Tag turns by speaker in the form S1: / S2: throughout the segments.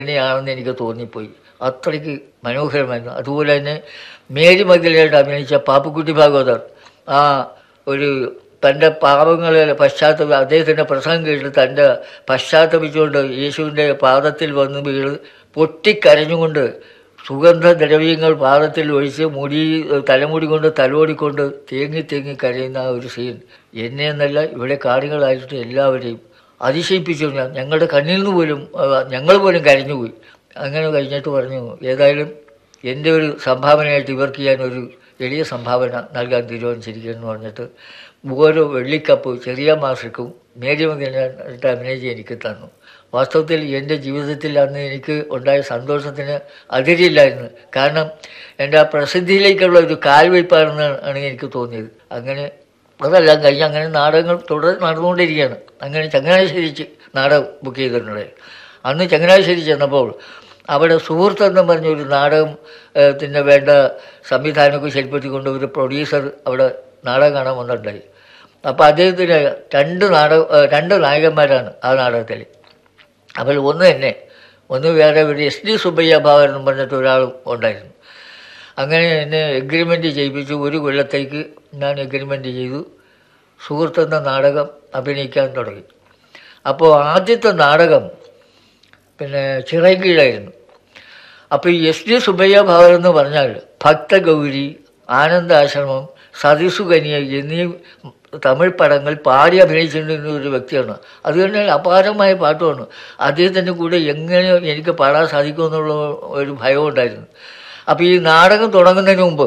S1: തന്നെയാണെന്ന് എനിക്ക് തോന്നിപ്പോയി അത്രയ്ക്ക് മനോഹരമായിരുന്നു അതുപോലെ തന്നെ മേരി മഗ്ദലേനായിട്ട് അഭിനയിച്ച പാപ്പുക്കുട്ടി ഭാഗവതർ ആ ഒരു തൻ്റെ പാപങ്ങളെ പശ്ചാത്തല അദ്ദേഹത്തിൻ്റെ പ്രസംഗം കേട്ട് തൻ്റെ പശ്ചാത്തപിച്ചുകൊണ്ട് യേശുവിൻ്റെ പാദത്തിൽ വന്ന് വീണ് പൊട്ടിക്കരഞ്ഞുകൊണ്ട് സുഗന്ധദ്രവ്യങ്ങൾ പാദത്തിൽ ഒഴിച്ച് മുടി തലമുടി കൊണ്ട് തലോടിക്കൊണ്ട് തേങ്ങി തേങ്ങി കരയുന്ന ആ ഒരു സീൻ എന്നെ എന്നല്ല ഇവിടെ കാണികളായിട്ട് എല്ലാവരെയും അതിശയിപ്പിച്ചു ഞാൻ ഞങ്ങളുടെ കണ്ണിൽ നിന്ന് പോലും ആ, ഞങ്ങൾ പോലും കരഞ്ഞുപോയി അങ്ങനെ കഴിഞ്ഞിട്ട് പറഞ്ഞു ഏതായാലും എൻ്റെ ഒരു സംഭാവനയായിട്ട് ഇവർക്ക് ഞാൻ ഒരു എളിയ സംഭാവന നൽകാൻ തീരുമാനിച്ചിരിക്കുകയെന്ന് പറഞ്ഞിട്ട് ഓരോ വെള്ളിക്കപ്പ് ചെറിയ മാസ്റ്റർക്കും മേരി മകനായിട്ട് അഭിനയിച്ച് എനിക്ക് തന്നു വാസ്തവത്തിൽ എൻ്റെ ജീവിതത്തിൽ അന്ന് എനിക്ക് ഉണ്ടായ സന്തോഷത്തിന് അതിരില്ലായിരുന്നു കാരണം എൻ്റെ ആ പ്രസിദ്ധിയിലേക്കുള്ള ഒരു കാൽവയ്പ്പാണെന്ന് ആണ് എനിക്ക് തോന്നിയത് അങ്ങനെ അതെല്ലാം കഴിഞ്ഞ് അങ്ങനെ നാടകങ്ങൾ തുടർ നടന്നുകൊണ്ടിരിക്കുകയാണ് അങ്ങനെ ചങ്ങനാശ്ശേരിക്ക് നാടകം ബുക്ക് ചെയ്തിട്ടുണ്ട് അന്ന് ചങ്ങനാശ്ശേരി ചെന്നപ്പോൾ അവിടെ സുഹൃത്ത് എന്ന് പറഞ്ഞൊരു നാടകം ഏഹ്, ത്തിന് വേണ്ട സംവിധാനമൊക്കെ ശരിപ്പെടുത്തിക്കൊണ്ട് ഒരു പ്രൊഡ്യൂസർ അവിടെ നാടകം കാണാൻ വന്നിട്ടുണ്ടായി അപ്പോൾ അദ്ദേഹത്തിന് രണ്ട് നാടക ഏഹ്, രണ്ട് നായകന്മാരാണ് ആ നാടകത്തിൽ അപ്പോൾ ഒന്ന് തന്നെ ഒന്ന് വേറെ ഒരു എസ് ഡി സുബ്ബയ്യ ഭാവൻ എന്ന് പറഞ്ഞിട്ട് ഒരാളും ഉണ്ടായിരുന്നു അങ്ങനെ എന്നെ എഗ്രിമെൻ്റ് ചെയ്യിപ്പിച്ചു ഒരു കൊല്ലത്തേക്ക് ഞാൻ എഗ്രിമെൻ്റ് ചെയ്തു സുഹൃത്തെന്ന നാടകം അഭിനയിക്കാൻ തുടങ്ങി അപ്പോൾ ആദ്യത്തെ നാടകം പിന്നെ ചിറങ്കീഴായിരുന്നു അപ്പോൾ ഈ എസ് ഡി സുബ്ബയ്യ ഭവൻ എന്ന് പറഞ്ഞാൽ ഭക്തഗൗരി ആനന്ദാശ്രമം സതിസുകന്യ എന്നീ തമിഴ് പടങ്ങൾ പാടി അഭിനയിച്ചിട്ടുള്ള ഒരു വ്യക്തിയാണ് അതുകൊണ്ട് തന്നെ അപാരമായ പാട്ടുമാണ് അദ്ദേഹത്തിൻ്റെ കൂടെ എങ്ങനെ എനിക്ക് പാടാൻ സാധിക്കുമെന്നുള്ള ഒരു ഭയം ഉണ്ടായിരുന്നു അപ്പോൾ ഈ നാടകം തുടങ്ങുന്നതിന് മുമ്പ്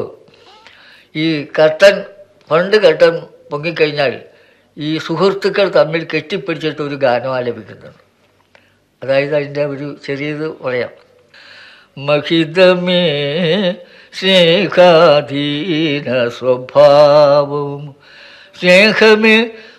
S1: ഈ കർട്ടൻ പണ്ട് കർട്ടൻ പൊങ്ങിക്കഴിഞ്ഞാൽ ഈ സുഹൃത്തുക്കൾ തമ്മിൽ കെട്ടിപ്പിടിച്ചിട്ട് ഒരു ഗാനം ആലപിക്കുന്നുണ്ട് അതായത് അതിൻ്റെ ഒരു ചെറിയത് പറയാം മഹിതമേ സ്നേഹാധീന സ്വഭാവം സ്നേഹമേ